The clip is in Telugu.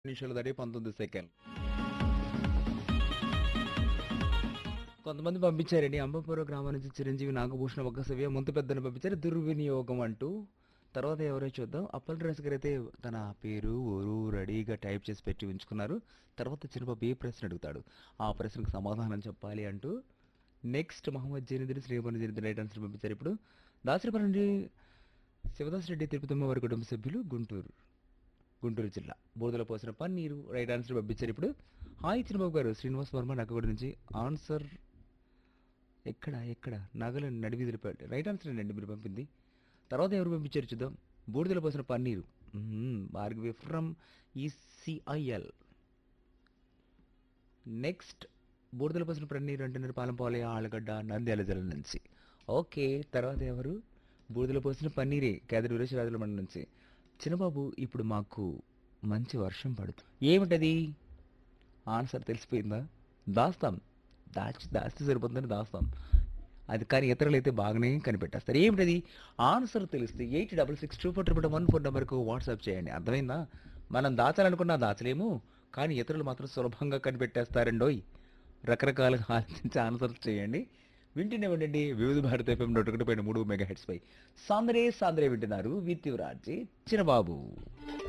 నిమిషాలు దాటి పంతొమ్మిది సెకండ్ కొంతమంది పంపించారండి అంబపురం గ్రామం నుంచి చిరంజీవి నాగభూషణ ఒక్క సవ్య ముందు పెద్దను పంపించారు దుర్వినియోగం అంటూ తర్వాత ఎవరో చూద్దాం అప్పల్ డ్రెస్ గారు అయితే తన పేరు ఊరు రెడీగా టైప్ చేసి పెట్టి ఉంచుకున్నారు తర్వాత చిన్నబాబు ఏ ప్రశ్న అడుగుతాడు ఆ ప్రశ్నకు సమాధానం చెప్పాలి అంటూ next Mohammed Zainuddin Srimani Zainuddin right answer పంపించారు ఇప్పుడు దాసరిపల్లి నుండి శివదాస్ రెడ్డి తిరుపతమ్మ వారి కుటుంబ సభ్యులు గుంటూరు గుంటూరు జిల్లా బూడిదలో పోసిన పన్నీరు రైట్ ఆన్సర్ పంపించారు ఇప్పుడు హాయ్ చిన్నబాబు గారు శ్రీనివాస్ వర్మ నక్కగూడ నుంచి ఆన్సర్ ఎక్కడ ఎక్కడ నగల నడివీధులు పెట్టి రైట్ ఆన్సర్ అండి మీరు పంపింది తర్వాత ఎవరు పంపించారు చూద్దాం బూడిదలో పోసిన పన్నీరు భార్గవి ఫ్రమ్ ఈసీఐఎల్ నెక్స్ట్ బూడిదల పోసిన పన్నీరు అంటున్నారు పాలంపాలయ ఆలగడ్డ నంద్యాల జిల్లా నుంచి ఓకే తర్వాత ఎవరు బూడిదల పోసిన పన్నీరే కేదరి వీరేశ్వరాజుల మండలం నుంచి చిన్నబాబు ఇప్పుడు మాకు మంచి వర్షం పడుతుంది ఏమిటది ఆన్సర్ తెలిసిపోయిందా దాస్తాం దాచి దాస్తే సరిపోతుందని దాస్తాం అది కానీ ఇతరులు అయితే బాగానే కనిపెట్టేస్తారు ఏమిటది ఆన్సర్ తెలిస్తే eight double six two four triple one four నెంబర్కు వాట్సాప్ చేయండి అర్థమైందా మనం దాచాలనుకున్నా దాచలేము కానీ ఇతరులు మాత్రం సులభంగా కనిపెట్టేస్తారండోయ్ రకరకాలుగా ఆలోచించి ఆన్సర్ చేయండి వింటూనే ఉండండి వివిధ భారత ఎఫ్ఎం నూట ఒకటి పైన మూడు మెగా హెడ్స్ పై సాంద్రే సాంద్రే వింటున్నారు విత్ యువరాజీ చిన్నబాబు